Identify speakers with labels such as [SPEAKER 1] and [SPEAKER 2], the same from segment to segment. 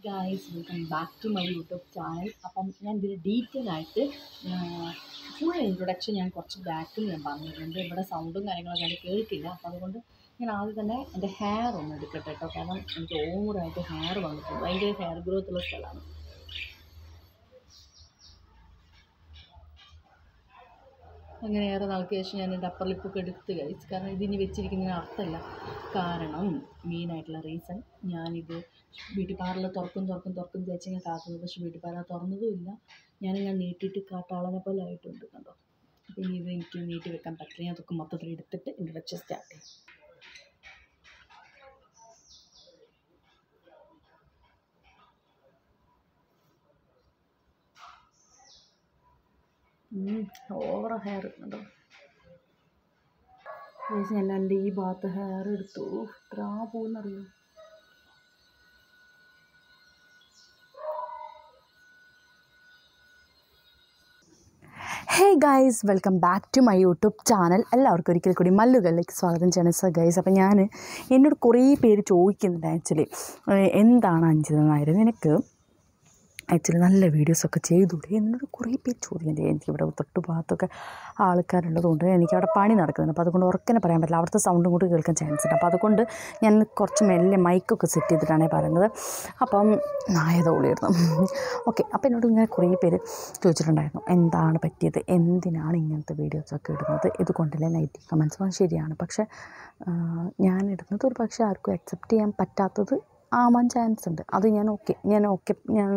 [SPEAKER 1] Guys welcome back to my YouTube channel അപ്പം ഞാൻ ഇതിൽ ഡീറ്റെയിൽ ആയിട്ട് ഫുൾ ഇൻട്രൊഡക്ഷൻ ഞാൻ കുറച്ച് ബാക്കിൽ ഞാൻ പറഞ്ഞിട്ടുണ്ട് ഇവിടെ സൗണ്ടും കാര്യങ്ങളൊക്കെ അത് കേൾക്കില്ല അപ്പം അതുകൊണ്ട് ഞാൻ ആദ്യം തന്നെ എൻ്റെ ഹെയർ ഒന്ന് എടുക്കട്ടെ കേട്ടോ കാരണം എനിക്ക് ഓവറായിട്ട് ഹെയർ വന്നിട്ടുണ്ട് ഭയങ്കര ഹെയർ ഗ്രോത്ത് ഉള്ള സ്ഥലമാണ് അങ്ങനെ ഏറെ നാൾക്ക് ശേഷം ഞാൻ എൻ്റെ അപ്പർ ലിപ്പൊക്കെ എടുത്ത് കഴിച്ചു കാരണം ഇതിനി വെച്ചിരിക്കുന്നതിന് അർത്ഥമില്ല കാരണം മെയിനായിട്ടുള്ള റീസൺ ഞാനിത് ബ്യൂട്ടി പാർലർ തുറക്കും തുറക്കും തുറക്കും വിചാരിച്ച് ഞാൻ കാക്കുന്നത് പക്ഷേ ബ്യൂട്ടി പാർലർ തുറന്നതും ഇല്ല ഞാനിങ്ങനെ നീട്ടിയിട്ട് കാട്ടാളനെ പോലെ ആയിട്ടുണ്ട് കണ്ടോ അപ്പോൾ ഇനി ഇത് എനിക്ക് നീട്ടി വെക്കാൻ പറ്റില്ല ഞാൻ അതൊക്കെ മൊത്തത്തിൽ എടുത്തിട്ട് ഇൻട്രഡക്ഷൻ സ്റ്റാർട്ട് ചെയ്യും ഓവർ ഹെയർ കണ്ടോ ഗൈസ് ഞാൻ എൻ്റെ ഈ ഭാഗത്ത് ഹെയർ എടുത്തു എത്ര പോകുന്നറിയോ
[SPEAKER 2] hey guys welcome back to my YouTube channel എല്ലാവർക്കും ഒരിക്കൽ കൂടി മല്ലുകളിലേക്ക് സ്വാഗതം ചെയ്യണം സർ ഗൈസ് അപ്പം ഞാൻ എന്നോട് കുറേ പേര് ചോദിക്കുന്നുണ്ട് ആക്ച്വലി എന്താണ് അഞ്ചിത നായർ നിനക്ക് ആക്ച്വലി നല്ല വീഡിയോസൊക്കെ ചെയ്തൂടെ എന്നോട് കുറേ പേര് ചോദിക്കുന്നുണ്ട് എനിക്കിവിടെ തൊട്ട് ഭാഗത്തൊക്കെ ആൾക്കാരുള്ളതുകൊണ്ട് എനിക്കവിടെ പണി നടക്കുന്നുണ്ട് അപ്പോൾ അതുകൊണ്ട് ഉറക്കനെ പറയാൻ പറ്റില്ല അവിടുത്തെ സൗണ്ടും കൂടി കേൾക്കാൻ ചാൻസ് ഉണ്ട് അപ്പോൾ അതുകൊണ്ട് ഞാൻ കുറച്ച് മെല്ലെ മൈക്കൊക്കെ സെറ്റ് ചെയ്തിട്ടാണ് പറയുന്നത് അപ്പം നായതോളിയിരുന്നു ഓക്കെ അപ്പോൾ എന്നോട് ഇങ്ങനെ കുറേ പേര് ചോദിച്ചിട്ടുണ്ടായിരുന്നു എന്താണ് പറ്റിയത് എന്തിനാണ് ഇങ്ങനത്തെ വീഡിയോസൊക്കെ ഇടുന്നത് ഇതുകൊണ്ടല്ലേ നെഗറ്റീവ് കമൻസ് അത് ശരിയാണ് പക്ഷേ ഞാൻ ഇടുന്നത് ഒരു പക്ഷേ ആർക്കും അക്സെപ്റ്റ് ചെയ്യാൻ പറ്റാത്തത് ആവാൻ ചാൻസ് ഉണ്ട് അത് ഞാൻ ഓക്കെ ഞാൻ ഓക്കെ ഞാൻ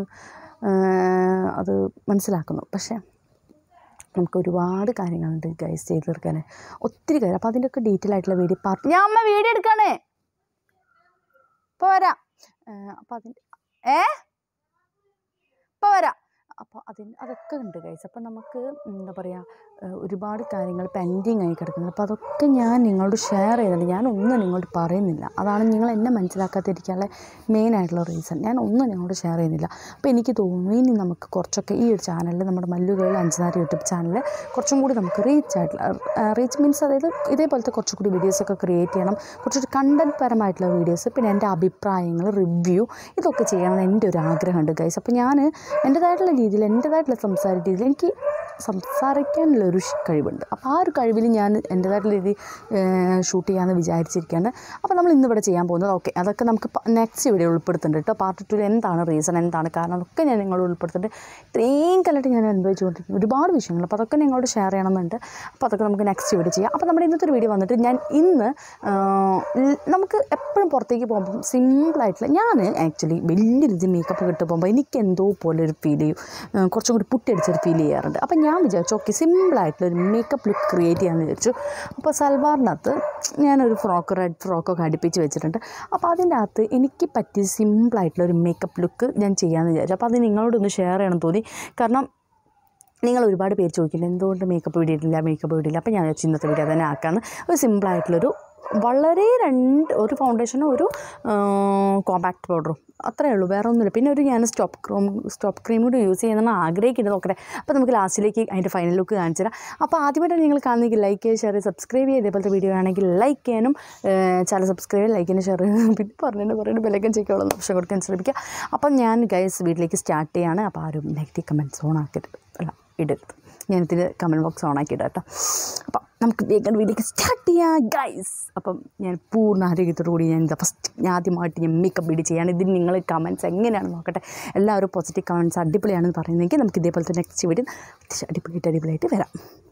[SPEAKER 2] അത് മനസ്സിലാക്കുന്നു പക്ഷേ നമുക്ക് ഒരുപാട് കാര്യങ്ങളുണ്ട് ഗൈസ് ചെയ്ത് തീർക്കാൻ ഒത്തിരി കാര്യം അപ്പോൾ അതിൻ്റെയൊക്കെ ഡീറ്റെയിൽ ആയിട്ടുള്ള വീഡിയോ പാർട്ട് ഞാൻ അമ്മ വീഡിയോ എടുക്കാണേ ഇപ്പോൾ വരാം അപ്പോൾ അതിൻ്റെ ഏ ഇപ്പോൾ വരാം അപ്പോൾ അതിന് അതൊക്കെ ഉണ്ട് ഗൈസ് അപ്പോൾ നമുക്ക് എന്താ പറയുക ഒരുപാട് കാര്യങ്ങൾ പെൻഡിങ് ആയി കിടക്കുന്നത് അപ്പോൾ അതൊക്കെ ഞാൻ നിങ്ങളോട് ഷെയർ ചെയ്യുന്നുണ്ട് ഞാൻ ഒന്നും നിങ്ങളോട് പറയുന്നില്ല അതാണ് നിങ്ങൾ എന്നെ മനസ്സിലാക്കാതിരിക്കാനുള്ള മെയിൻ ആയിട്ടുള്ള റീസൺ ഞാൻ ഒന്നും നിങ്ങളോട് ഷെയർ ചെയ്യുന്നില്ല അപ്പോൾ എനിക്ക് തോന്നുന്നു ഇനി നമുക്ക് കുറച്ചൊക്കെ ഈ ഒരു ചാനലിൽ നമ്മുടെ മല്ലുകൾ അഞ്ചനാറ് യൂട്യൂബ് ചാനലിൽ കുറച്ചും കൂടി നമുക്ക് റീച്ച് ആയിട്ടുള്ള റീച്ച് മീൻസ് അതായത് ഇതേപോലത്തെ കുറച്ചും കൂടി വീഡിയോസൊക്കെ ക്രിയേറ്റ് ചെയ്യണം കുറച്ചൊരു കണ്ടൻറ് പരമായിട്ടുള്ള വീഡിയോസ് പിന്നെ എൻ്റെ അഭിപ്രായങ്ങൾ റിവ്യൂ ഇതൊക്കെ ചെയ്യണമെന്ന് എൻ്റെ ഒരു ആഗ്രഹമുണ്ട് ഗൈസ് അപ്പോൾ ഞാൻ എൻ്റേതായിട്ടുള്ള രീതിയിൽ എൻ്റേതായിട്ടുള്ള സംസാര രീതിയിൽ എനിക്ക് സംസാരിക്കാനുള്ളൊരു കഴിവുണ്ട് അപ്പോൾ ആ ഒരു കഴിവിൽ ഞാൻ എൻ്റേതായിട്ടുള്ള രീതി ഷൂട്ട് ചെയ്യാമെന്ന് വിചാരിച്ചിരിക്കുകയാണ് അപ്പോൾ നമ്മൾ ഇന്നിവിടെ ചെയ്യാൻ പോകുന്നത് ഓക്കെ അതൊക്കെ നമുക്ക് നെക്സ്റ്റ് വീഡിയോ ഉൾപ്പെടുത്തുന്നുണ്ട് കേട്ടോ പാർട്ട് ടു എന്താണ് റീസൺ എന്താണ് കാരണം അതൊക്കെ ഞാൻ നിങ്ങളോട് ഉൾപ്പെടുത്തുന്നുണ്ട് ഇത്രയും കാലമായിട്ട് ഞാൻ അനുഭവിച്ചുകൊണ്ടിരിക്കുന്ന ഒരുപാട് വിഷയങ്ങൾ അപ്പോൾ അതൊക്കെ നിങ്ങളോട് ഷെയർ ചെയ്യണമെന്നുണ്ട് അപ്പോൾ അതൊക്കെ നമുക്ക് നെക്സ്റ്റ് വീഡിയോ ചെയ്യാം അപ്പോൾ നമ്മുടെ ഇന്നത്തെ ഒരു വീഡിയോ വന്നിട്ട് ഞാൻ ഇന്ന് നമുക്ക് എപ്പോഴും പുറത്തേക്ക് പോകുമ്പോൾ സിമ്പിളായിട്ടുള്ള ഞാൻ ആക്ച്വലി വലിയ രീതി മേക്കപ്പ് കിട്ടി പോകുമ്പോൾ എനിക്ക് എന്തോ പോലെ ഒരു ഫീൽ ചെയ്യും കുറച്ചും കൂടി പുട്ടിയടിച്ചൊരു ഫീൽ ചെയ്യാറുണ്ട് അപ്പോൾ ഞാൻ വിചാരിച്ചു ഓക്കെ സിമ്പിളായിട്ടുള്ള ഒരു മേക്കപ്പ് ലുക്ക് ക്രിയേറ്റ് ചെയ്യാമെന്ന് വിചാരിച്ചു അപ്പോൾ സൽവാറിനകത്ത് ഞാനൊരു ഫ്രോക്ക് റെഡ് ഫ്രോക്കൊക്കെ അടുപ്പിച്ച് വെച്ചിട്ടുണ്ട് അപ്പോൾ അതിൻ്റെ അകത്ത് എനിക്ക് പറ്റിയ സിമ്പിളായിട്ടുള്ള ഒരു മേക്കപ്പ് ലുക്ക് ഞാൻ ചെയ്യാമെന്ന് വിചാരിച്ചു അപ്പോൾ അത് നിങ്ങളോടൊന്ന് ഷെയർ ചെയ്യണം തോന്നി കാരണം നിങ്ങൾ ഒരുപാട് പേര് ചോദിക്കില്ല എന്തുകൊണ്ട് മേക്കപ്പ് വീടിയിട്ടില്ല മേക്കപ്പ് വീടില്ല അപ്പോൾ ഞാൻ വിചാരിച്ചു ഇന്നത്തെ വീഡിയോ തന്നെ ആക്കാമെന്ന് ഒരു സിമ്പിളായിട്ടുള്ളൊരു വളരെ രണ്ട് ഒരു ഫൗണ്ടേഷനും ഒരു കോമ്പാക്ട് പൗഡറും അത്രയേ ഉള്ളൂ വേറെ ഒന്നുമില്ല പിന്നെ ഒരു ഞാൻ സ്റ്റോപ്പ് ക്രീം സ്റ്റോപ്പ് ക്രീം കൂടി യൂസ് ചെയ്യുന്ന ആഗ്രഹിക്കുന്നത് നോക്കട്ടെ അപ്പോൾ നമുക്ക് ലാസ്റ്റിലേക്ക് അതിൻ്റെ ഫൈനൽ ലുക്ക് കാണിച്ചു തരാം അപ്പോൾ ആദ്യമായിട്ട് നിങ്ങൾ കാണുന്നെങ്കിൽ ലൈക്ക് ചെയ്യുക ഷെയർ ചെയ്യുക സബ്സ്ക്രൈബ് ചെയ്യുക ഇതേപോലത്തെ വീഡിയോ ആണെങ്കിൽ ലൈക്ക് ചെയ്യാനും ചാനൽ സബ്സ്ക്രൈബ് ചെയ്യുക ലൈക്ക് ചെയ്യാനും ഷെയർ ചെയ്യാനും പിന്നെ പറഞ്ഞിട്ട് പറയുന്നത് ബെലൈക്കൻ ചെയ്യാനുള്ള ഓപ്ഷൻ കൊടുക്കാൻ ശ്രമിക്കുക അപ്പം ഞാൻ ഗൈസ് വീട്ടിലേക്ക് സ്റ്റാർട്ട് ചെയ്യാണ് അപ്പോൾ ആരും നെഗറ്റീവ് കമൻറ്റ്സ് ഓൺ ആക്കരുത് അല്ല ഇടരുത് ഞാനിതിൽ കമൻറ്റ് ബോക്സ് ഓൺ ആക്കി ഇടാം കേട്ടോ അപ്പം നമുക്ക് വേഗം വീഡിയോക്ക് സ്റ്റാർട്ട് ചെയ്യാം ഗൈസ് അപ്പം ഞാൻ പൂർണ്ണ ആരോഗ്യത്തോടു കൂടി ഞാൻ ഫസ്റ്റ് ഞാൻ ആദ്യമായിട്ട് ഞാൻ മേക്കപ്പ് വീഡിയോ ചെയ്യാണ് ഇതിന് നിങ്ങൾ കമൻറ്റ്സ് എങ്ങനെയാണെന്ന് നോക്കട്ടെ എല്ലാവരും പോസിറ്റീവ് കമൻറ്റ്സ് അടിപൊളിയാണെന്ന് പറയുന്നെങ്കിൽ നമുക്ക് ഇതേപോലത്തെ നെക്സ്റ്റ് വീഡിയോ അത്യാവശ്യം അടിപൊളിയായിട്ട് അടിപൊളിയായിട്ട് വരാം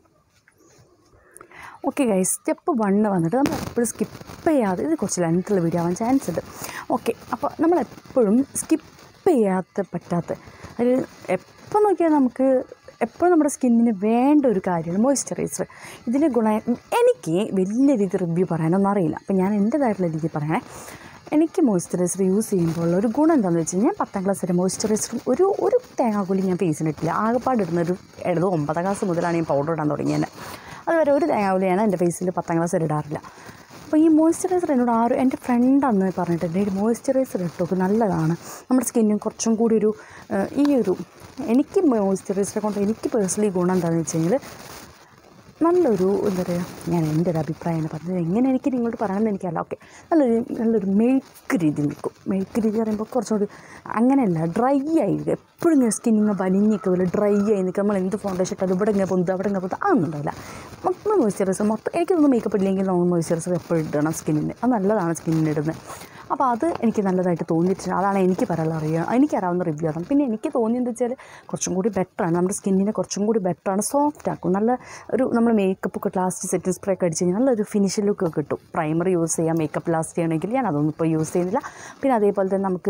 [SPEAKER 2] ഓക്കെ ഗൈസ് സ്റ്റെപ്പ് വണ്ണ് വന്നിട്ട് നമ്മൾ എപ്പോഴും സ്കിപ്പ് ചെയ്യാതെ ഇത് കുറച്ച് ലെങ്ത്തുള്ള വീഡിയോ ആവാൻ ചാൻസ് ഉണ്ട് ഓക്കെ അപ്പോൾ നമ്മൾ എപ്പോഴും സ്കിപ്പ് ചെയ്യാത്ത പറ്റാത്ത അത് എപ്പോൾ നോക്കിയാൽ നമുക്ക് എപ്പോഴും നമ്മുടെ സ്കിന്നിന് വേണ്ട ഒരു കാര്യമാണ് മോയ്സ്ചറൈസർ ഇതിൻ്റെ ഗുണം എനിക്ക് വലിയ രീതിയിൽ റിവ്യൂ പറയാനൊന്നും അറിയില്ല അപ്പോൾ ഞാൻ എൻ്റേതായിട്ടുള്ള രീതിയിൽ പറയണേ എനിക്ക് മോയ്സ്ചറൈസർ യൂസ് ചെയ്യുമ്പോൾ ഒരു ഗുണം എന്താണെന്ന് വെച്ച് കഴിഞ്ഞാൽ പത്താം ക്ലാസ് വരെ മോയ്സ്ചറൈസർ ഒരു ഒരു തേങ്ങാക്കൂലി ഞാൻ ഫേസിനിട്ടില്ല ആകെപ്പാട് ഇടുന്നൊരു ഇടത് ഒമ്പതാം ക്ലാസ് മുതലാണ് ഞാൻ പൗഡർ ഇടാൻ തുടങ്ങിയത് അതുവരെ ഒരു തേങ്ങാക്കൂലി ഞാൻ എൻ്റെ ഫേസിൽ പത്താം ക്ലാസ് വരെ ഇടാറില്ല അപ്പോൾ ഈ മോയ്സ്ചറൈസർ എന്നോട് ആരും എൻ്റെ ഫ്രണ്ട് അന്ന് പറഞ്ഞിട്ടുണ്ട് ഈ മോയ്സ്ചറൈസർ ഇട്ടോക്ക് നല്ലതാണ് നമ്മുടെ സ്കിന്നും കുറച്ചും കൂടി ഒരു ഈ ഒരു എനിക്ക് മോയ്സ്ചറൈസറെ കൊണ്ട് എനിക്ക് പേഴ്സണലി ഗുണം എന്താണെന്ന് വെച്ച് കഴിഞ്ഞാൽ നല്ലൊരു എന്താ പറയുക ഞാൻ എൻ്റെ ഒരു അഭിപ്രായമാണ് പറഞ്ഞത് എങ്ങനെ എനിക്ക് നിങ്ങളോട് പറയണമെന്ന് എനിക്കല്ല ഓക്കെ നല്ലൊരു നല്ലൊരു മെഴുക്ക് രീതി നിൽക്കും മെഴുക്ക് രീതി പറയുമ്പോൾ കുറച്ചുകൂടി അങ്ങനെയല്ല ഡ്രൈ ആയി എപ്പോഴും ഇങ്ങനെ സ്കിൻ ഇങ്ങനെ വലിഞ്ഞൊക്കെ പോലെ ഡ്രൈ ആയി നിൽക്കുക നമ്മൾ എന്ത് ഫൗണ്ടേഷൻ ഇട്ടാലും ഇവിടെ ഇങ്ങനെ പൊന്ത് അവിടെ ഇങ്ങനെ പൊന്ത് അതൊന്നും ഉണ്ടാവില്ല മൊത്തം മോയ്സ്ചറൈസർ മൊത്തം എനിക്കൊന്നും മേക്കപ്പ് ഇല്ലെങ്കിൽ നമ്മൾ മോയ്സ്ചറൈസർ എപ്പോഴും ഇടണം സ്കിന്നിന് അത് നല്ലതാണ് സ്കിന്നിന് ഇടുന്നത് അപ്പോൾ അത് എനിക്ക് നല്ലതായിട്ട് തോന്നിയിട്ടുണ്ട് അതാണ് എനിക്ക് പറയാനുള്ള അറിയുക എനിക്കറിയാവുന്ന റിവ്യൂ ആണ് പിന്നെ എനിക്ക് തോന്നിയെന്ന് വെച്ചാൽ കുറച്ചും കൂടി ബെറ്ററാണ് നമ്മുടെ സ്കിന്നിനെ കുറച്ചും കൂടി ബെറ്ററാണ് സോഫ്റ്റ് ആക്കും നല്ല ഒരു നമ്മൾ മേക്കപ്പ് ഒക്കെ ലാസ്റ്റ് സെറ്റിംഗ് സ്പ്രേ ഒക്കെ അടിച്ച് കഴിഞ്ഞാൽ നല്ലൊരു ഫിനിഷ് ലുക്ക് കിട്ടും പ്രൈമർ യൂസ് ചെയ്യാം മേക്കപ്പ് ലാസ്റ്റ് ചെയ്യണമെങ്കിൽ ഞാൻ അതൊന്നും ഇപ്പോൾ യൂസ് ചെയ്യുന്നില്ല പിന്നെ അതേപോലെ തന്നെ നമുക്ക്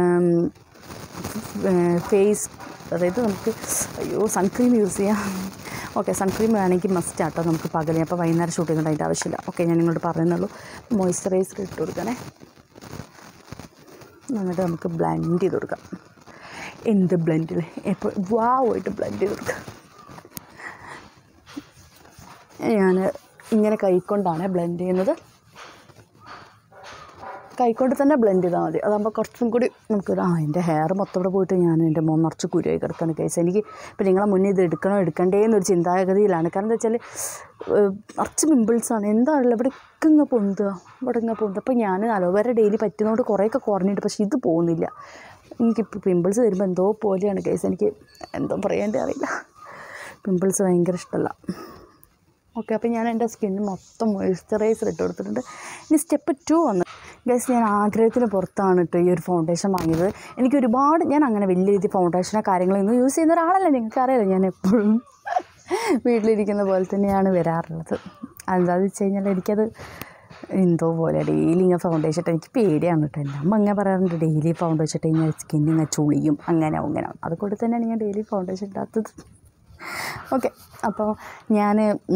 [SPEAKER 2] ഫേസ് അതായത് നമുക്ക് അയ്യോ സൺക്രീം യൂസ് ചെയ്യാം ഓക്കെ സൺക്രീം വേണമെങ്കിൽ മസ്റ്റ് ആട്ടോ നമുക്ക് പകലേ അപ്പോൾ വൈകുന്നേരം ഷൂട്ട് ചെയ്യേണ്ട അതിൻ്റെ ആവശ്യമില്ല ഓക്കെ ഞാൻ നിങ്ങളോട് പറയുന്നുള്ളൂ മോയ്സ്ചറൈസർ ഇട്ട് കൊടുക്കണേ എന്നിട്ട് നമുക്ക് ബ്ലെൻഡ് ചെയ്ത് കൊടുക്കാം എന്ത് ബ്ലെൻഡിൽ എപ്പോൾ വാവായിട്ട് ബ്ലെൻഡ് ചെയ്ത് കൊടുക്കാം ഞാൻ ഇങ്ങനെ കൈക്കൊണ്ടാണ് ബ്ലെൻഡ് ചെയ്യുന്നത് കൈക്കൊണ്ട് തന്നെ ബ്ലെൻഡ് ചെയ്താൽ മതി അതാകുമ്പോൾ കുറച്ചും കൂടി നമുക്ക് ആ എൻ്റെ ഹെയർ മൊത്തം ഇവിടെ പോയിട്ട് ഞാൻ എൻ്റെ മുഖം നിറച്ച് കുരുവായി കിടക്കാണ് കേസ് എനിക്ക് ഇപ്പം നിങ്ങളെ മുന്നേ ഇത് എടുക്കണോ എടുക്കണ്ടേ എന്നൊരു ചിന്താഗതിയിലാണ് കാരണം എന്താ വെച്ചാൽ നിറച്ച് പിമ്പിൾസാണ് എന്താണല്ലോ ഇവിടെ ഇങ്ങ് പൊന്തുക ഇവിടെ ഇങ്ങ് പൊന്തുക അപ്പോൾ ഞാൻ അലോവേര ഡെയിലി പറ്റുന്നതുകൊണ്ട് കുറേയൊക്കെ കുറഞ്ഞിട്ട് പക്ഷേ ഇത് പോകുന്നില്ല എനിക്കിപ്പോൾ പിമ്പിൾസ് വരുമ്പോൾ എന്തോ പോലെയാണ് കേസ് എനിക്ക് എന്തോ പറയേണ്ടത് അറിയില്ല പിമ്പിൾസ് ഭയങ്കര ഇഷ്ടമല്ല ഓക്കെ അപ്പോൾ ഞാൻ എൻ്റെ സ്കിന്നിന് മൊത്തം മോയ്സ്ചറൈസർ ഇട്ട് കൊടുത്തിട്ടുണ്ട് ഇനി സ്റ്റെപ്പ് ടു വന്ന് ഗൈസ് ഞാൻ ആഗ്രഹത്തിന് പുറത്താണ് കേട്ടോ ഈ ഒരു ഫൗണ്ടേഷൻ വാങ്ങിയത് എനിക്ക് ഒരുപാട് ഞാൻ അങ്ങനെ വലിയ രീതിയിൽ ഫൗണ്ടേഷനോ കാര്യങ്ങളൊന്നും യൂസ് ചെയ്യുന്ന ഒരാളല്ല നിങ്ങൾക്ക് അറിയാലോ ഞാൻ എപ്പോഴും വീട്ടിലിരിക്കുന്ന പോലെ തന്നെയാണ് വരാറുള്ളത് എന്താണെന്ന് വെച്ച് കഴിഞ്ഞാൽ എനിക്കത് എന്തോ പോലെ ഡെയിലി ഇങ്ങനെ ഫൗണ്ടേഷൻ ഇട്ട് എനിക്ക് പേടിയാണ് കേട്ടോ എൻ്റെ അമ്മ അങ്ങനെ പറയാറുണ്ട് ഡെയിലി ഫൗണ്ടേഷൻ ഇട്ട് കഴിഞ്ഞാൽ സ്കിൻ ഇങ്ങനെ ചുളിയും അങ്ങനെ അങ്ങനെ അതുകൊണ്ട് തന്നെയാണ് ഞാൻ ഡെയിലി ഫൗണ്ടേഷൻ ഇടാത്തത് ഓക്കെ അപ്പോൾ ഞാൻ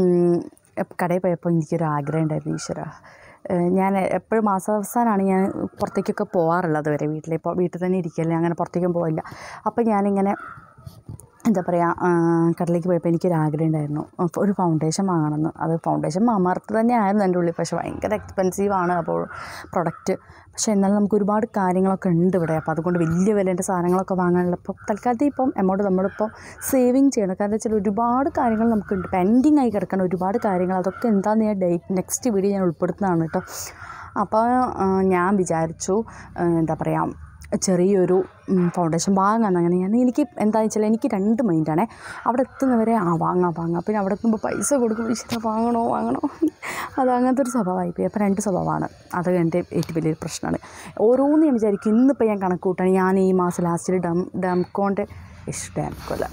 [SPEAKER 2] കടയിൽ പോയപ്പോൾ എനിക്കൊരു ആഗ്രഹം ഉണ്ടായിരുന്നു ഈശ്വര ഏഹ് ഞാൻ എപ്പോഴും മാസാവസാനമാണ് ഞാൻ പുറത്തേക്കൊക്കെ പോകാറുള്ളത് വരെ വീട്ടിൽ ഇപ്പോൾ വീട്ടിൽ തന്നെ ഇരിക്കല്ലേ അങ്ങനെ പുറത്തേക്കും പോയില്ല അപ്പോൾ ഞാനിങ്ങനെ എന്താ പറയുക കടലിലേക്ക് പോയപ്പോൾ എനിക്കൊരു ആഗ്രഹം ഉണ്ടായിരുന്നു അപ്പോൾ ഒരു ഫൗണ്ടേഷൻ വാങ്ങണമെന്ന് അത് ഫൗണ്ടേഷൻ മാമാർത്ത് തന്നെയായിരുന്നു എൻ്റെ ഉള്ളിൽ പക്ഷേ ഭയങ്കര എക്സ്പെൻസീവ് ആണ് അപ്പോൾ പ്രൊഡക്റ്റ് പക്ഷേ എന്നാലും നമുക്ക് ഒരുപാട് കാര്യങ്ങളൊക്കെ ഉണ്ട് ഇവിടെ അപ്പോൾ അതുകൊണ്ട് വലിയ വിലേൻ്റെ സാധനങ്ങളൊക്കെ വാങ്ങാനുള്ള ഇപ്പോൾ തൽക്കാലത്തിൽ ഇപ്പം എമൗണ്ട് നമ്മളിപ്പോൾ സേവിങ് ചെയ്യണം കാരണം വെച്ചാൽ ഒരുപാട് കാര്യങ്ങൾ നമുക്കുണ്ട് പെൻഡിങ് ആയി കിടക്കണം ഒരുപാട് കാര്യങ്ങൾ അതൊക്കെ എന്താണെന്ന് ഞാൻ ഡേറ്റ് നെക്സ്റ്റ് വീഡിയോ ഞാൻ ഉൾപ്പെടുത്തുന്നതാണ് കേട്ടോ അപ്പോൾ ആ, ഞാൻ വിചാരിച്ചു ആ, എന്താ പറയുക ചെറിയൊരു ഫൗണ്ടേഷൻ വാങ്ങാമെന്ന് അങ്ങനെ ഞാൻ എനിക്ക് എന്താണെന്ന് വെച്ചാൽ എനിക്ക് രണ്ട് മൈൻഡാണേ അവിടെ എത്തുന്നവരെ ആ വാങ്ങാം വാങ്ങാം പിന്നെ അവിടെ എത്തുമ്പോൾ പൈസ കൊടുക്കും ഈശ്വര വാങ്ങണോ വാങ്ങണോ അത് അങ്ങനത്തെ ഒരു സ്വഭാവമായി പോയി അപ്പോൾ രണ്ട് സ്വഭാവമാണ് അത് എൻ്റെ ഏറ്റവും വലിയൊരു പ്രശ്നമാണ് ഓരോന്ന് ഞാൻ വിചാരിക്കും ഇന്നിപ്പോൾ ഞാൻ കണക്ക് കൂട്ടാണ് ഞാൻ ഈ മാസം ലാസ്റ്റിൽ ഡം ഡംകോൻ്റെ ഇഷ്ടം ഡാംകോല്ല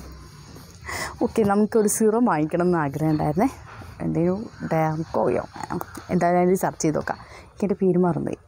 [SPEAKER 2] ഓക്കെ നമുക്കൊരു സീറം വാങ്ങിക്കണം എന്ന് ആഗ്രഹം ഉണ്ടായിരുന്നേ എന്തെങ്കിലും ഡാംകോയോ എന്തായാലും സെർച്ച് ചെയ്ത് നോക്കാം എനിക്ക് എൻ്റെ പേര് മറന്നുപോയി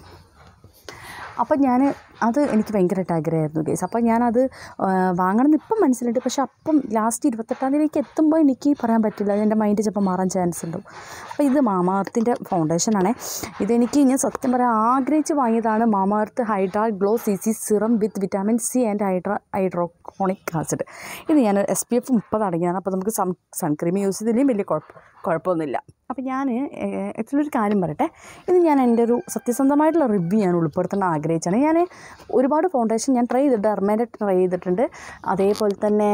[SPEAKER 2] അപ്പം ഞാൻ അത് എനിക്ക് ഭയങ്കരമായിട്ട് ആഗ്രഹമായിരുന്നു കേസ് അപ്പം ഞാനത് ആ, വാങ്ങണമെന്ന് ഇപ്പം മനസ്സിലുണ്ട് പക്ഷെ അപ്പം ലാസ്റ്റ് ഇരുപത്തെട്ടാം തീയതിക്ക് എത്തുമ്പോൾ എനിക്ക് പറയാൻ പറ്റില്ല എൻ്റെ മൈൻഡ് ചിലപ്പോൾ മാറാൻ ചാൻസ് ഉണ്ടാവും അപ്പോൾ ഇത് മാമാർത്തിൻ്റെ ഫൗണ്ടേഷനാണ് ഇതെനിക്ക് ഞാൻ സത്യം പറയാൻ ആഗ്രഹിച്ച് വാങ്ങിയതാണ് Mamaearth hydra glow C C serum with vitamin C and hydra hyaluronic acid ഇത് ഞാൻ എസ് പി എഫ് മുപ്പത് അടങ്ങിയതാണ് അപ്പോൾ നമുക്ക് സൺ സൺക്രീം യൂസ് ചെയ്തില്ലെങ്കിൽ വലിയ കുഴപ്പം കുഴപ്പമൊന്നുമില്ല അപ്പോൾ ഞാൻ ആക്ച്വലി ഒരു കാര്യം പറയട്ടെ ഇത് ഞാൻ എൻ്റെ ഒരു സത്യസന്ധമായിട്ടുള്ള റിവ്യൂ ഞാൻ ഉൾപ്പെടുത്താൻ ആഗ്രഹിച്ചാണ് ഞാൻ ഒരുപാട് ഫൗണ്ടേഷൻ ഞാൻ ട്രൈ ചെയ്തിട്ടുണ്ട് അർമേൻ്റെ ട്രൈ ചെയ്തിട്ടുണ്ട് അതേപോലെ തന്നെ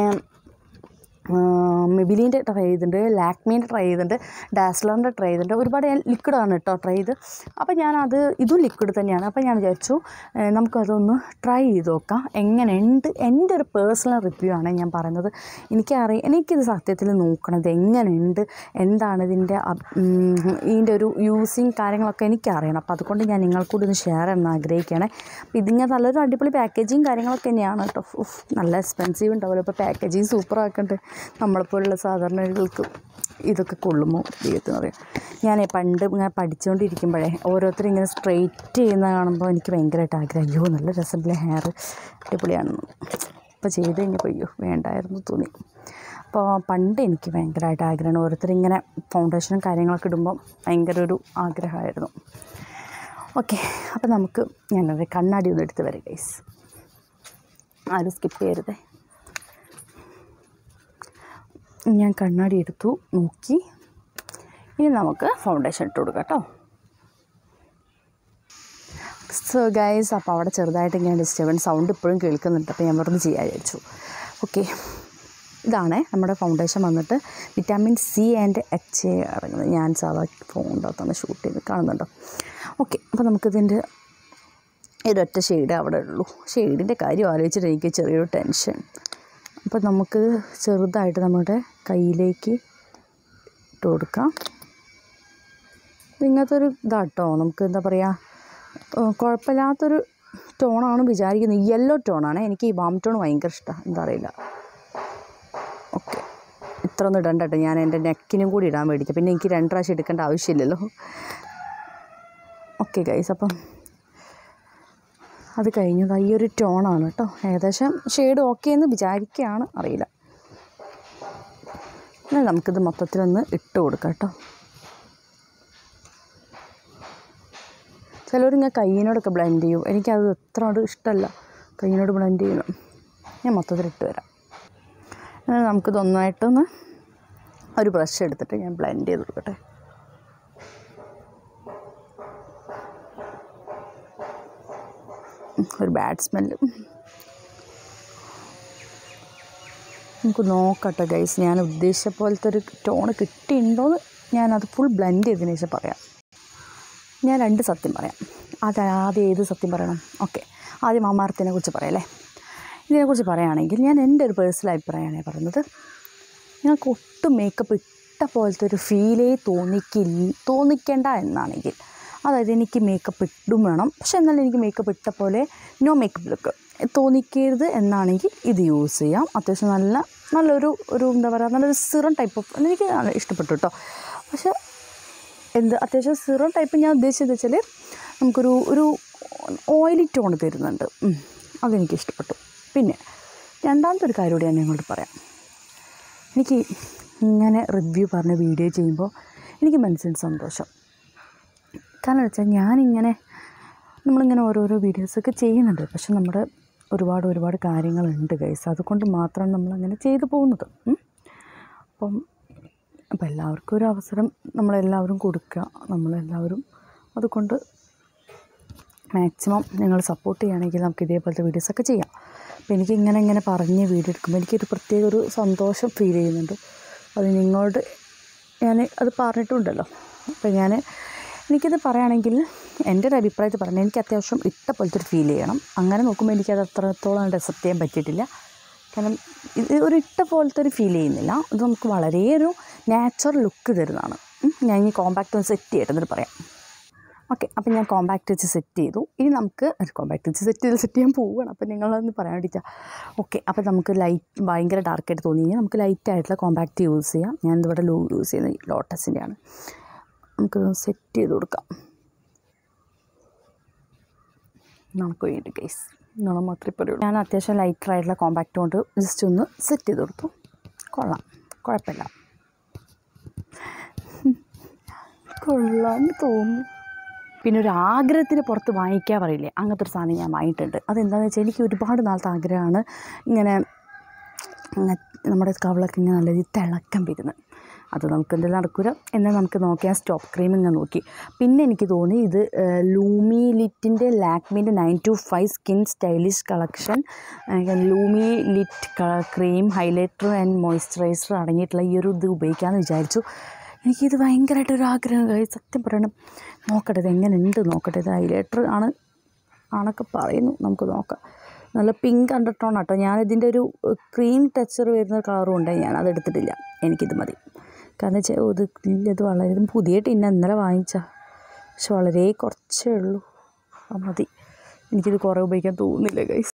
[SPEAKER 2] മെബിലീൻ്റെ ട്രൈ ചെയ്തിട്ടുണ്ട് ലാക്മീൻ്റെ ട്രൈ ചെയ്തിട്ടുണ്ട് ഡാസ്ലറിൻ്റെ ട്രൈ ചെയ്തിട്ടുണ്ട് ഒരുപാട് ഞാൻ ലിക്വിഡാണ് കേട്ടോ ട്രൈ ചെയ്ത് അപ്പോൾ ഞാനത് ഇതും ലിക്വിഡ് തന്നെയാണ് അപ്പോൾ ഞാൻ വിചാരിച്ചു ഏഹ് നമുക്കതൊന്ന് ട്രൈ ചെയ്ത് നോക്കാം എങ്ങനെയുണ്ട് എൻ്റെ ഒരു പേഴ്സണൽ റിവ്യൂ ആണ് ഞാൻ പറയുന്നത് എനിക്കറിയാം എനിക്കിത് സത്യത്തിൽ നോക്കണത് എങ്ങനെയുണ്ട് എന്താണ് ഇതിൻ്റെ അപ്- ഉം, ഇതിൻ്റെ ഒരു യൂസിങ് കാര്യങ്ങളൊക്കെ എനിക്കറിയണം അപ്പോൾ അതുകൊണ്ട് ഞാൻ നിങ്ങൾക്കൂടി ഒന്ന് ഷെയർ ചെയ്യാൻ ആഗ്രഹിക്കുകയാണ് അപ്പോൾ ഇതിങ്ങനെ നല്ലൊരു അടിപൊളി പാക്കേജിങ് കാര്യങ്ങളൊക്കെ തന്നെയാണ് കേട്ടോ ഉഫ്, നല്ല എക്സ്പെൻസീവ് ഉണ്ടാവുമല്ലോ ഇപ്പോൾ പാക്കേജിങ് സൂപ്പർ ആക്കണ്ടേ നമ്മളെപ്പോലുള്ള സാധാരണകൾക്ക് ഇതൊക്കെ കൊള്ളുമോ ദൈവത്തിന് പറയാം ഞാൻ പണ്ട് ഇങ്ങനെ പഠിച്ചുകൊണ്ടിരിക്കുമ്പോഴേ ഓരോരുത്തരും ഇങ്ങനെ സ്ട്രെയിറ്റ് ചെയ്യുന്ന കാണുമ്പോൾ എനിക്ക് ഭയങ്കരമായിട്ട് ആഗ്രഹം അയ്യോ നല്ല രസമുള്ള ഹെയർ അടിപൊളിയാണെന്ന് ഇപ്പോൾ ചെയ്ത് കഴിഞ്ഞപ്പോൾ അയ്യോ വേണ്ടായിരുന്നു തോന്നി അപ്പോൾ പണ്ട് എനിക്ക് ഭയങ്കരമായിട്ട് ആഗ്രഹമാണ് ഓരോരുത്തരിങ്ങനെ ഫൗണ്ടേഷനും കാര്യങ്ങളൊക്കെ ഇടുമ്പോൾ ഭയങ്കര ഒരു ആഗ്രഹമായിരുന്നു ഓക്കെ അപ്പോൾ നമുക്ക് ഞാനൊരു കണ്ണാടി ഒന്ന് എടുത്ത് വരാം ഗൈസ് ആരും സ്കിപ്പ് ചെയ്യരുതേ ഞാൻ കണ്ണാടി എടുത്തു നോക്കി ഇനി നമുക്ക് ഫൗണ്ടേഷൻ ഇട്ട് കൊടുക്കാം കേട്ടോ സോ ഗൈസ് അപ്പോൾ അവിടെ ചെറുതായിട്ട് ഇങ്ങനെ ഡിസ്റ്റർബൻസ് സൗണ്ട് ഇപ്പോഴും കേൾക്കുന്നുണ്ട് അപ്പോൾ ഞാൻ വെറുതെ ചെയ്യാൻ വിചാരിച്ചു ഓക്കെ ഇതാണ് നമ്മുടെ ഫൗണ്ടേഷൻ വന്നിട്ട് vitamin C and H A അടങ്ങുന്നത് ഞാൻ സാധാ ഫോണിൻ്റെ അകത്താണ് ഷൂട്ട് ചെയ്ത് കാണുന്നുണ്ടോ ഓക്കെ അപ്പോൾ നമുക്കിതിൻ്റെ ഒരൊറ്റ ഷെയ്ഡ് അവിടെ ഉള്ളൂ ഷെയ്ഡിൻ്റെ കാര്യം ആലോചിച്ചിട്ട് എനിക്ക് ചെറിയൊരു ടെൻഷൻ അപ്പോൾ നമുക്ക് ചെറുതായിട്ട് നമ്മുടെ കയ്യിലേക്ക് ഇട്ട് കൊടുക്കാം ഇങ്ങനത്തെ ഒരു ഇതാട്ടോ നമുക്ക് എന്താ പറയുക കുഴപ്പമില്ലാത്തൊരു ടോണാണ് വിചാരിക്കുന്നത് യെല്ലോ ടോണാണ് എനിക്ക് ഈ വാം ടോൺ ഭയങ്കര ഇഷ്ടമാണ് എന്താ അറിയില്ല ഓക്കെ ഇത്ര ഒന്നും ഇടണ്ട കേട്ടോ ഞാൻ എൻ്റെ നെക്കിനും കൂടി ഇടാൻ മേടിക്കാം പിന്നെ എനിക്ക് രണ്ട് പ്രാവശ്യം എടുക്കേണ്ട ആവശ്യമില്ലല്ലോ ഓക്കെ ഗൈസ് അപ്പം അത് കഴിഞ്ഞത് ഈ ഒരു ടോണാണ് കേട്ടോ ഏകദേശം ഷെയ്ഡ് ഓക്കെ എന്ന് വിചാരിക്കുകയാണ് അറിയില്ല എന്നാൽ നമുക്കിത് മൊത്തത്തിലൊന്ന് ഇട്ട് കൊടുക്കാം കേട്ടോ ചിലവരിങ്ങനെ കയ്യിനോടൊക്കെ ബ്ലെൻഡ് ചെയ്യും എനിക്കത് എത്ര അത് ഇഷ്ടമല്ല കയ്യിനോട് ബ്ലെൻഡ് ചെയ്യണം ഞാൻ മൊത്തത്തിൽ ഇട്ട് വരാം എന്നാൽ നമുക്കിത് ഒന്നായിട്ടൊന്ന് ഒരു ബ്രഷ് എടുത്തിട്ട് ഞാൻ ബ്ലെൻഡ് ചെയ്ത് കൊടുക്കട്ടെ ഒരു ബാഡ് സ്മെല്ല് നമുക്ക് നോക്കട്ടെ ഗൈസ് ഞാൻ ഉദ്ദേശിച്ച പോലത്തെ ഒരു ടോണ് കിട്ടിയിട്ടുണ്ടോയെന്ന് ഞാനത് ഫുൾ ബ്ലെൻഡ് ചെയ്തതിന് ശേഷം പറയാം ഞാൻ രണ്ട് സത്യം പറയാം അത് ആദ്യം ഏത് സത്യം പറയണം ഓക്കെ ആദ്യം മാമാർത്തിനെ കുറിച്ച് പറയാം അല്ലേ ഇതിനെക്കുറിച്ച് പറയുകയാണെങ്കിൽ ഞാൻ എൻ്റെ ഒരു പേഴ്സണൽ അഭിപ്രായമാണ് പറയുന്നത് ഞങ്ങൾക്ക് ഒട്ടും മേക്കപ്പ് ഇട്ട പോലത്തെ ഒരു ഫീലേ തോന്നിക്കില്ല തോന്നിക്കേണ്ട എന്നാണെങ്കിൽ അതായത് എനിക്ക് മേക്കപ്പ് ഇടും വേണം പക്ഷെ എന്നാലും എനിക്ക് മേക്കപ്പ് ഇട്ട പോലെ നോ മേക്കപ്പ് ലുക്ക് തോന്നിക്കരുത് എന്നാണെങ്കിൽ ഇത് യൂസ് ചെയ്യാം അത്യാവശ്യം നല്ല നല്ലൊരു ഒരു എന്താ പറയുക നല്ലൊരു സിറം ടൈപ്പ് ഓഫ് എനിക്ക് നല്ല ഇഷ്ടപ്പെട്ടു കേട്ടോ പക്ഷേ എന്ത് അത്യാവശ്യം സിറം ടൈപ്പ് ഞാൻ ഉദ്ദേശിച്ചത് വെച്ചാൽ നമുക്കൊരു ഒരു ഓയിലി ടോൺ തരുന്നുണ്ട് ഉം. അതെനിക്ക് ഇഷ്ടപ്പെട്ടു പിന്നെ രണ്ടാമത്തെ ഒരു കാര്യം കൂടി ഞാൻ നിങ്ങളോട് പറയാം എനിക്ക് ഇങ്ങനെ റിവ്യൂ പറഞ്ഞ വീഡിയോ ചെയ്യുമ്പോൾ എനിക്ക് മനസ്സിന് സന്തോഷം കാരണം വെച്ചാൽ ഞാനിങ്ങനെ നമ്മളിങ്ങനെ ഓരോരോ വീഡിയോസൊക്കെ ചെയ്യുന്നുണ്ട് പക്ഷെ നമ്മുടെ ഒരുപാട് ഒരുപാട് കാര്യങ്ങളുണ്ട് ഗൈസ് അതുകൊണ്ട് മാത്രമാണ് നമ്മളങ്ങനെ ചെയ്തു പോകുന്നത് ഉം. അപ്പം അപ്പം എല്ലാവർക്കും ഒരു അവസരം നമ്മളെല്ലാവരും കൊടുക്കുക നമ്മളെല്ലാവരും അതുകൊണ്ട് മാക്സിമം നിങ്ങൾ സപ്പോർട്ട് ചെയ്യുകയാണെങ്കിൽ നമുക്ക് ഇതേപോലത്തെ വീഡിയോസൊക്കെ ചെയ്യാം അപ്പോൾ എനിക്ക് ഇങ്ങനെ ഇങ്ങനെ പറഞ്ഞ് വീഡിയോ എടുക്കുമ്പോൾ എനിക്കൊരു പ്രത്യേക ഒരു സന്തോഷം ഫീൽ ചെയ്യുന്നുണ്ട് അത് നിങ്ങളോട് ഞാൻ അത് പറഞ്ഞിട്ടുണ്ടല്ലോ അപ്പോൾ ഞാൻ എനിക്കിത് പറയുകയാണെങ്കിൽ എൻ്റെ ഒരു അഭിപ്രായത്തിൽ പറഞ്ഞാൽ എനിക്ക് അത്യാവശ്യം ഇട്ട പോലത്തെ ഒരു ഫീൽ ചെയ്യണം അങ്ങനെ നോക്കുമ്പോൾ എനിക്കത് അത്രത്തോളം ഡെസപ്റ്റ് ചെയ്യാൻ പറ്റിയിട്ടില്ല കാരണം ഇത് ഒരു ഇട്ട പോലത്തെ ഒരു ഫീൽ ചെയ്യുന്നില്ല ഇത് നമുക്ക് വളരെ ഒരു നാച്ചുറൽ ലുക്ക് തരുന്നതാണ് ഉം. ഞാൻ ഇനി കോമ്പാക്റ്റ് ഒന്ന് സെറ്റ് ചെയ്തിട്ട് എന്നിട്ട് പറയാം ഓക്കെ അപ്പം ഞാൻ കോമ്പാക്റ്റ് വെച്ച് സെറ്റ് ചെയ്തു ഇനി നമുക്ക് കോമ്പാക്റ്റ് വെച്ച് സെറ്റ് ചെയ്ത് സെറ്റ് ചെയ്യാൻ പോവുകയാണ് അപ്പം നിങ്ങളൊന്ന് പറയാൻ വേണ്ടിയിട്ടാണ് ഓക്കെ അപ്പം നമുക്ക് ലൈറ്റ് ഭയങ്കര ഡാർക്കായിട്ട് തോന്നി കഴിഞ്ഞാൽ നമുക്ക് ലൈറ്റ് ആയിട്ടുള്ള കോമ്പാക്റ്റ് യൂസ് ചെയ്യാം ഞാൻ ഇവിടെ ലോ യൂസ് ചെയ്യുന്നത് ലോട്ടസിൻ്റെയാണ് നമുക്ക് സെറ്റ് ചെയ്ത് കൊടുക്കാം നമുക്ക് വേണ്ടി ഗൈസ് നാളെ മാത്രമേ പറയുള്ളൂ ഞാൻ അത്യാവശ്യം ലൈറ്റർ ആയിട്ടുള്ള കോമ്പാക്റ്റ് കൊണ്ട് ജസ്റ്റ് ഒന്ന് സെറ്റ് ചെയ്ത് കൊടുത്തു കൊള്ളാം കുഴപ്പമില്ല കൊള്ളാം തോന്നുന്നു പിന്നെ ഒരു ആഗ്രഹത്തിന് പുറത്ത് വാങ്ങിക്കാൻ പറയില്ലേ അങ്ങനത്തെ ഒരു സാധനം ഞാൻ വാങ്ങിയിട്ടുണ്ട് അതെന്താണെന്ന് വെച്ചാൽ എനിക്ക് ഒരുപാട് നാളത്തെ ആഗ്രഹമാണ് ഇങ്ങനെ ഇങ്ങനെ നമ്മുടെ കവളൊക്കെ ഇങ്ങനെ നല്ല രീതിയിൽ തിളക്കം വരുന്നത് അത് നമുക്ക് എന്തെങ്കിലും നടക്കില്ല എന്നാൽ നമുക്ക് നോക്കിയാൽ സ്റ്റോപ്പ് ക്രീം ഇങ്ങനെ നോക്കി പിന്നെ എനിക്ക് തോന്നി ഇത് ലൂമി ലിറ്റിൻ്റെ ലാക്മിൻ്റെ nine two five skin stylish collection lumi lit cream highlighter and moisturiser അടങ്ങിയിട്ടുള്ള ഈ ഒരു ഇത് ഉപയോഗിക്കാമെന്ന് വിചാരിച്ചു എനിക്കിത് ഭയങ്കരമായിട്ടൊരു ആഗ്രഹം കഴി സത്യം പറയണം നോക്കട്ടെ ഇത് എങ്ങനെ ഉണ്ട് നോക്കട്ടെ ഇത് ഹൈലൈറ്റർ ആണ് ആണൊക്കെ പറയുന്നു നമുക്ക് നോക്കാം നല്ല പിങ്ക് അണ്ടർടോൺ ആട്ടോ ഞാൻ ഇതിൻ്റെ ഒരു ക്രീം ടെക്സ്ചർ വരുന്ന കളറും ഉണ്ട് ഞാൻ അത് എടുത്തിട്ടില്ല എനിക്കിത് മതി കാരണം വെച്ചാൽ ഇത് ഇല്ല ഇത് വളരെ ഇത് പുതിയ ടിന്ന ഇന്നലെ വാങ്ങിച്ച പക്ഷെ വളരെ കുറച്ചേ ഉള്ളൂ അത് മതി എനിക്കിത് കുറേ ഉപയോഗിക്കാൻ തോന്നുന്നില്ല ഗൈസ്